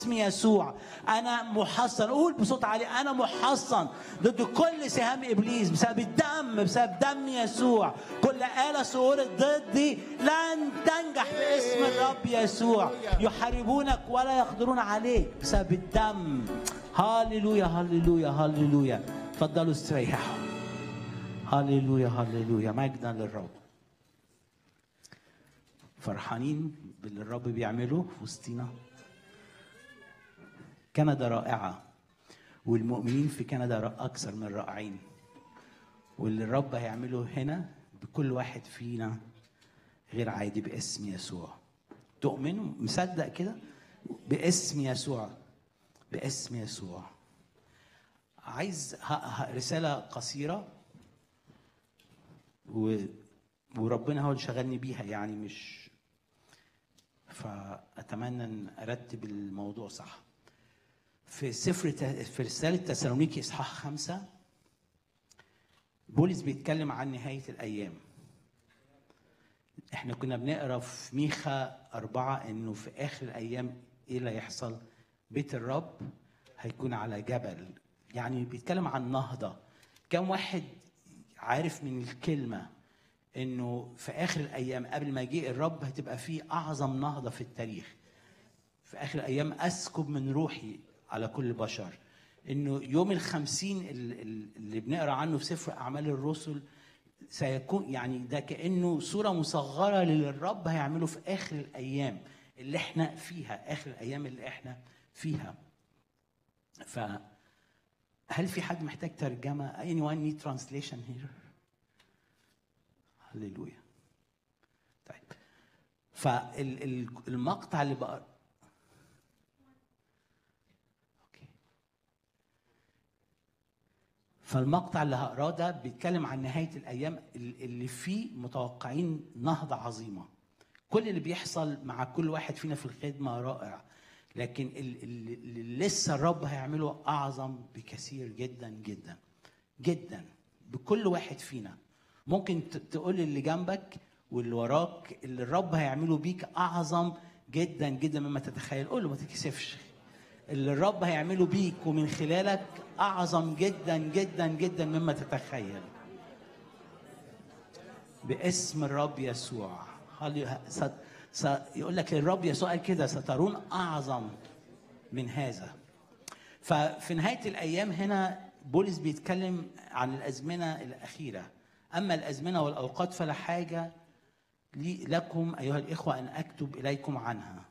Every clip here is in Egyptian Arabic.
باسم يسوع انا محصن قول بصوت عالي انا محصن ضد كل سهام ابليس بسبب الدم بسبب دم يسوع كل آلة صورت ضدي لن تنجح باسم الرب يسوع يحاربونك ولا يقدرون عليك بسبب الدم هللويا هللويا هللويا اتفضلوا استريحوا هللويا هللويا مجدا للرب فرحانين باللي الرب بيعمله في وسطينا كندا رائعة والمؤمنين في كندا أكثر من رائعين واللي الرب هيعمله هنا بكل واحد فينا غير عادي باسم يسوع تؤمن مصدق كده باسم يسوع باسم يسوع عايز ه- ه- رسالة قصيرة و... وربنا هو اللي شغلني بيها يعني مش فأتمنى أن أرتب الموضوع صح في سفر ت- في رسالة تسالونيكي إصحاح خمسة بولس بيتكلم عن نهاية الأيام احنا كنا بنقرا في ميخا أربعة إنه في آخر الأيام إيه اللي هيحصل؟ بيت الرب هيكون على جبل يعني بيتكلم عن نهضة كم واحد عارف من الكلمة إنه في آخر الأيام قبل ما يجي الرب هتبقى فيه أعظم نهضة في التاريخ في آخر الأيام أسكب من روحي على كل البشر إنه يوم الخمسين ال- ال- اللي بنقرأ عنه في سفر أعمال الرسل سيكون يعني ده كأنه صورة مصغرة للي الرب هيعمله في آخر الأيام اللي احنا فيها آخر الأيام اللي احنا فيها فهل في حد محتاج ترجمة anyone need translation here هللويا طيب فالمقطع اللي بقى اوكي فالمقطع اللي هقراه ده بيتكلم عن نهايه الايام اللي فيه متوقعين نهضه عظيمه كل اللي بيحصل مع كل واحد فينا في الخدمه رائع لكن ال- ال- اللي لسه الرب هيعمله اعظم بكثير جدا جدا جدا بكل واحد فينا ممكن ت- تقول اللي جنبك واللي وراك اللي الرب هيعمله بيك اعظم جدا جدا مما تتخيل قول له ما تتكسفش اللي الرب هيعمله بيك ومن خلالك اعظم جدا جدا جدا مما تتخيل باسم الرب يسوع هل- س- س- يقول لك الرب يسوع قال كده سترون اعظم من هذا ففي نهايه الايام هنا بولس بيتكلم عن الازمنه الاخيره اما الازمنه والاوقات فلا حاجه لي لكم ايها الاخوه ان اكتب اليكم عنها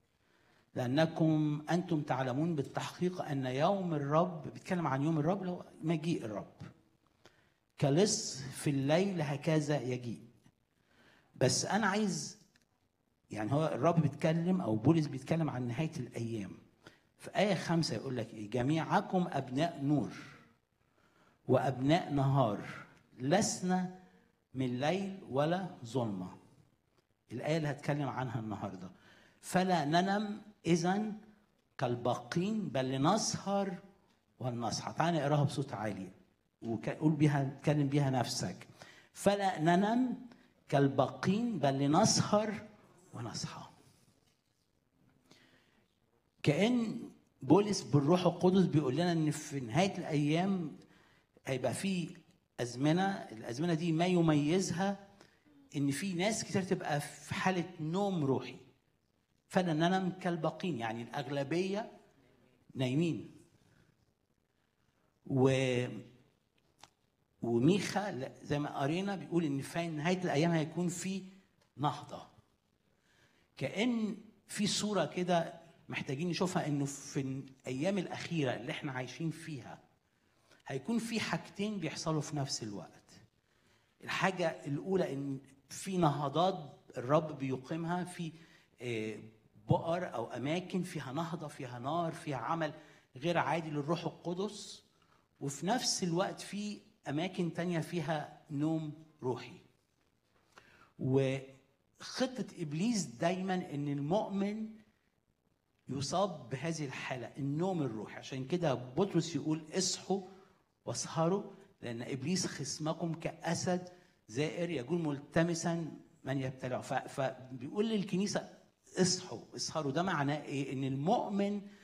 لانكم انتم تعلمون بالتحقيق ان يوم الرب بيتكلم عن يوم الرب اللي هو مجيء الرب كلص في الليل هكذا يجيء بس انا عايز يعني هو الرب بيتكلم او بولس بيتكلم عن نهايه الايام في ايه خمسه يقول لك ايه جميعكم ابناء نور وابناء نهار لسنا من ليل ولا ظلمه الايه اللي هتكلم عنها النهارده فلا ننم اذا كالباقين بل لنسهر ولنصحى تعال نقراها بصوت عالي وقول بيها اتكلم بيها نفسك فلا ننم كالباقين بل لنسهر ونصحى كأن بولس بالروح القدس بيقول لنا ان في نهايه الايام هيبقى في ازمنه الازمنه دي ما يميزها ان في ناس كتير تبقى في حاله نوم روحي فلا ننام كالباقين يعني الاغلبيه نايمين و وميخا لا، زي ما قرينا بيقول ان في نهايه الايام هيكون في نهضه كأن في صورة كده محتاجين نشوفها انه في الايام الاخيرة اللي احنا عايشين فيها هيكون في حاجتين بيحصلوا في نفس الوقت الحاجة الأولى إن في نهضات الرب بيقيمها في آه، بؤر أو أماكن فيها نهضة فيها نار فيها عمل غير عادي للروح القدس وفي نفس الوقت في أماكن تانية فيها نوم روحي وخطة إبليس دايما إن المؤمن يصاب بهذه الحالة النوم الروحي عشان كده بطرس يقول اصحوا واسهروا لأن إبليس خصمكم كأسد زائر يقول ملتمسا من يبتلعه ف- فبيقول للكنيسة اصحوا اسهروا ده معناه إيه؟ إن المؤمن